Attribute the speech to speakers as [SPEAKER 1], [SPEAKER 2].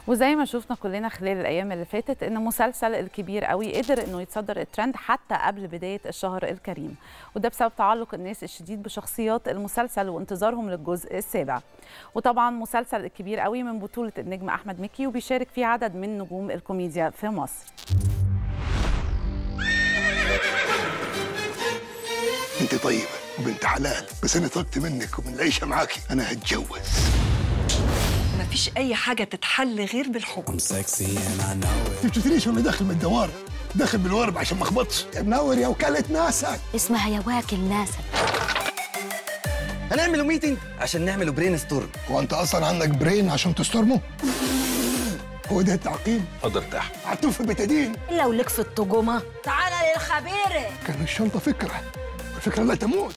[SPEAKER 1] وزي ما شفنا كلنا خلال الايام اللي فاتت ان مسلسل الكبير قوي قدر انه يتصدر الترند حتى قبل بدايه الشهر الكريم وده بسبب تعلق الناس الشديد بشخصيات المسلسل وانتظارهم للجزء السابع وطبعا مسلسل الكبير قوي من بطوله النجم احمد مكي وبيشارك فيه عدد من نجوم الكوميديا في مصر
[SPEAKER 2] انت طيبة وبنت حلال بس انا طلبت منك ومن العيشة معاكي انا هتجوز
[SPEAKER 3] مفيش أي حاجة تتحل غير بالحب
[SPEAKER 4] I'm sexy and I know it.
[SPEAKER 2] انت بتدريش وانا داخل من الدوار داخل بالورب عشان ما اخبطش يا منور يا وكالة ناسك
[SPEAKER 5] اسمها يا واكل ناسك
[SPEAKER 6] هنعملوا ميتنج عشان نعملوا برين ستورم
[SPEAKER 2] هو انت اصلا عندك برين عشان تسترمه هو ده التعقيم
[SPEAKER 7] اتفضل ارتاح
[SPEAKER 2] عطوف بتدين
[SPEAKER 5] لو لك في الطجومه
[SPEAKER 3] تعالى للخبيرة
[SPEAKER 2] كان الشنطة فكرة الفكرة لا تموت